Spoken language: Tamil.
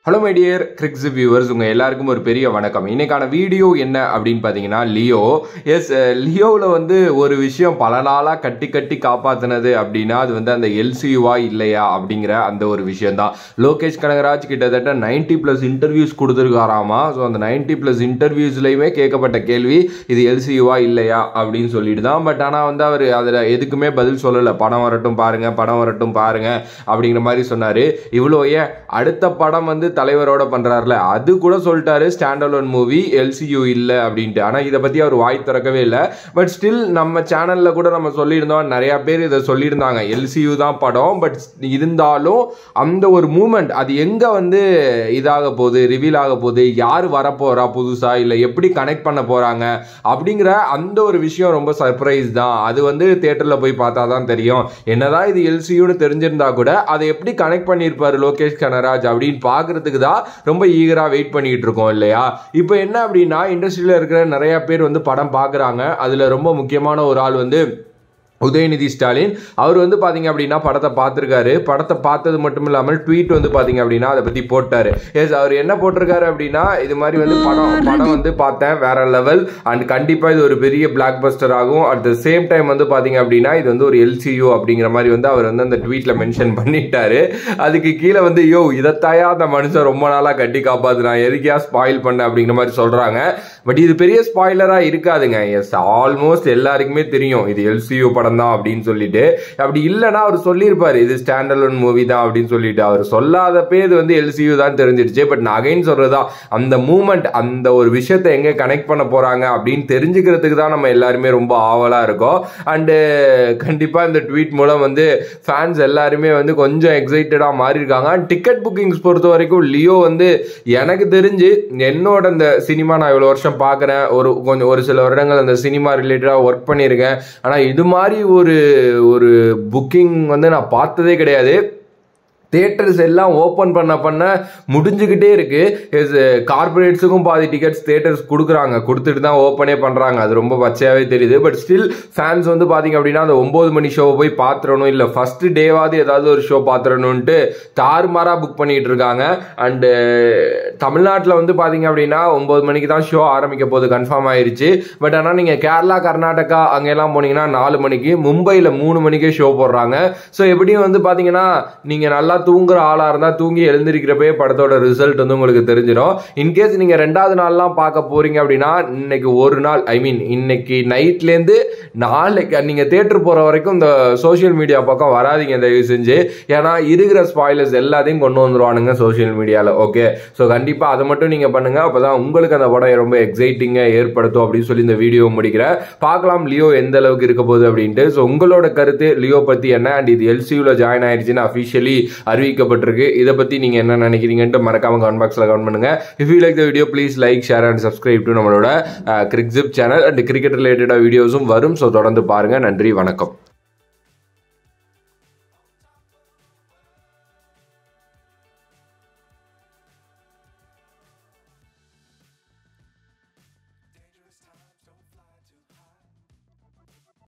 hello my dear Cricks viewers உங்கள் எல்லாருக்கும் ஒரு பெரிய வணக்கம் இன்னைக்கான வீடியோ என்ன அப்படின்னு பார்த்தீங்கன்னா லியோ எஸ் லியோவில் வந்து ஒரு விஷயம் பல நாளாக கட்டி கட்டி காப்பாற்றினது அப்படின்னா அது வந்து அந்த எல்சியூவா இல்லையா அப்படிங்கிற அந்த ஒரு விஷயம் தான் லோகேஷ் கனகராஜ் கிட்டத்தட்ட நைன்டி ப்ளஸ் இன்டர்வியூஸ் கொடுத்துருக்காராமா ஸோ அந்த நைன்டி ப்ளஸ் இன்டர்வியூஸ்லையுமே கேட்கப்பட்ட கேள்வி இது எல்சியூவா இல்லையா அப்படின்னு சொல்லிட்டு தான் பட் ஆனால் வந்து அவர் அதில் எதுக்குமே பதில் சொல்லலை படம் வரட்டும் பாருங்க படம் வரட்டும் பாருங்க அப்படிங்கிற மாதிரி சொன்னார் இவ்வளோ ஏன் அடுத்த படம் வந்து தலைவரோட பண்றாருல அது கூட சொல்லிட்டாரு ஸ்டாண்ட் அலோன் மூவி எல்சியூ இல்லை அப்படின்ட்டு ஆனால் இதை பற்றி அவர் வாய் திறக்கவே இல்லை பட் ஸ்டில் நம்ம சேனலில் கூட நம்ம சொல்லியிருந்தோம் நிறையா பேர் இதை சொல்லியிருந்தாங்க எல்சியூ தான் படம் பட் இருந்தாலும் அந்த ஒரு மூமெண்ட் அது எங்கே வந்து இதாக போகுது ரிவீல் ஆக போகுது யார் வரப்போறா புதுசாக இல்லை எப்படி கனெக்ட் பண்ண போகிறாங்க அப்படிங்கிற அந்த ஒரு விஷயம் ரொம்ப சர்ப்ரைஸ் தான் அது வந்து தேட்டரில் போய் பார்த்தா தான் தெரியும் என்னதான் இது எல்சியூன்னு தெரிஞ்சிருந்தா கூட அதை எப்படி கனெக்ட் பண்ணியிருப்பாரு லோகேஷ் கனராஜ் அப்படின்னு பார்க்கறதுக்கு தான் ரொம்ப ஈகராக வெயிட் பண்ணிட்டு இருக்கோம் இல்லையா இப்போ என்ன அப்படின்னா இண்டஸ்ட்ரியில் இருக்கிற நிறைய பேர் வந்து படம் பார்க்குறாங்க அதில் ரொம்ப முக்கியமான ஒரு ஆள் வந்து உதயநிதி ஸ்டாலின் அவர் வந்து பார்த்தீங்க அப்படின்னா படத்தை பார்த்துருக்காரு படத்தை பார்த்தது மட்டும் இல்லாமல் ட்வீட் வந்து பார்த்தீங்க அப்படின்னா அதை பற்றி போட்டார் எஸ் அவர் என்ன போட்டிருக்காரு அப்படின்னா இது மாதிரி வந்து படம் படம் வந்து பார்த்தேன் வேற லெவல் அண்ட் கண்டிப்பாக இது ஒரு பெரிய பிளாக் பஸ்டர் ஆகும் அட் த சேம் டைம் வந்து பார்த்தீங்க அப்படின்னா இது வந்து ஒரு எல்சியூ அப்படிங்கிற மாதிரி வந்து அவர் வந்து அந்த ட்வீட்டில் மென்ஷன் பண்ணிட்டாரு அதுக்கு கீழே வந்து யோ இதைத்தாயா அந்த மனுஷன் ரொம்ப நாளாக கட்டி காப்பாத்துறான் எதுக்கியா ஸ்பாயில் பண்ண அப்படிங்கிற மாதிரி சொல்கிறாங்க பட் இது பெரிய ஸ்பாய்லராக இருக்காதுங்க எஸ் ஆல்மோஸ்ட் எல்லாருக்குமே தெரியும் இது எல்சியூ படம் தான் அப்படின்னு சொல்லிட்டு அப்படி இல்லைன்னா அவர் சொல்லியிருப்பாரு இது ஸ்டாண்டர்ட் மூவி தான் அப்படின்னு சொல்லிட்டு அவர் சொல்லாதப்பே இது வந்து எல்சியூ தான் தெரிஞ்சிருச்சு பட் நான் அகைன் சொல்றதா அந்த மூமெண்ட் அந்த ஒரு விஷயத்தை எங்க கனெக்ட் பண்ண போறாங்க அப்படின்னு தெரிஞ்சுக்கிறதுக்கு தான் நம்ம எல்லாருமே ரொம்ப ஆவலா இருக்கோம் அண்டு கண்டிப்பா இந்த ட்வீட் மூலம் வந்து ஃபேன்ஸ் எல்லாருமே வந்து கொஞ்சம் எக்ஸைட்டடா மாறி இருக்காங்க டிக்கெட் புக்கிங்ஸ் பொறுத்த வரைக்கும் லியோ வந்து எனக்கு தெரிஞ்சு என்னோட இந்த சினிமா நான் இவ்வளோ வருஷம் பார்க்குறேன் ஒரு கொஞ்சம் ஒரு சில வருடங்கள் அந்த சினிமா ரிலேட்டடாக ஒர்க் பண்ணியிருக்கேன் ஆனால் இது மாதிரி ஒரு ஒரு புக்கிங் வந்து நான் பார்த்ததே கிடையாது தேட்டர்ஸ் எல்லாம் ஓப்பன் பண்ண பண்ண முடிஞ்சுக்கிட்டே இருக்கு கார்பரேட்ஸுக்கும் பாதி டிக்கெட்ஸ் தேட்டர்ஸ் கொடுக்குறாங்க கொடுத்துட்டு தான் ஓப்பனே பண்ணுறாங்க அது ரொம்ப பச்சையாகவே தெரியுது பட் ஸ்டில் ஃபேன்ஸ் வந்து பார்த்தீங்க அப்படின்னா அந்த ஒம்பது மணி ஷோவை போய் பார்த்துடணும் இல்லை ஃபர்ஸ்ட் டேவாவது ஏதாவது ஒரு ஷோ பார்த்துடணுன்ட்டு தாறுமாறாக புக் பண்ணிட்டு இருக்காங்க அண்டு தமிழ்நாட்டில் வந்து பார்த்தீங்க அப்படின்னா ஒம்பது மணிக்கு தான் ஷோ ஆரம்பிக்க போது கன்ஃபார்ம் ஆயிருச்சு பட் ஆனால் நீங்கள் கேரளா கர்நாடகா அங்கெல்லாம் போனீங்கன்னா நாலு மணிக்கு மும்பையில் மூணு மணிக்கே ஷோ போடுறாங்க ஸோ எப்படியும் வந்து பார்த்தீங்கன்னா நீங்கள் நல்லா தூங்குற ஆளாக இருந்தால் தூங்கி எழுந்திருக்கிறப்பே படத்தோட ரிசல்ட் வந்து உங்களுக்கு தெரிஞ்சிடும் இன்கேஸ் நீங்கள் ரெண்டாவது நாள்லாம் பார்க்க போறீங்க அப்படின்னா இன்னைக்கு ஒரு நாள் ஐ மீன் இன்னைக்கு நைட்லேருந்து நாளைக்கு நீங்கள் தேட்டர் போகிற வரைக்கும் இந்த சோஷியல் மீடியா பக்கம் வராதிங்க தயவு செஞ்சு ஏன்னா இருக்கிற ஸ்பாய்லர்ஸ் எல்லாத்தையும் கொண்டு வந்துருவானுங்க சோஷியல் மீடியாவில் ஓகே ஸோ கண்டிப்பாக அதை மட்டும் நீங்கள் பண்ணுங்கள் அப்போ தான் உங்களுக்கு அந்த படம் ரொம்ப எக்ஸைட்டிங்காக ஏற்படுத்தும் அப்படின்னு சொல்லி இந்த வீடியோ முடிக்கிறேன் பார்க்கலாம் லியோ எந்த அளவுக்கு இருக்க போகுது அப்படின்ட்டு ஸோ உங்களோட கருத்து லியோ பற்றி என்ன அண்ட் இது எல்சியூவில் ஜாயின் ஆயிடுச்சுன்னு அஃபிஷியலி அறிவிக்கப்பட்டிருக்கு இதை பற்றி நீங்கள் என்ன நினைக்கிறீங்கன்ட்டு மறக்காம கமெண்ட் பாக்ஸில் கமெண்ட் பண்ணுங்க if you like the video please like share and subscribe to நம்மளோட கிரிக்ஸிப் சேனல் அண்ட் கிரிக்கெட் ரிலேட்டடாக வீடியோஸும் வரும் ஸோ தொடர்ந்து பாருங்கள் நன்றி வணக்கம்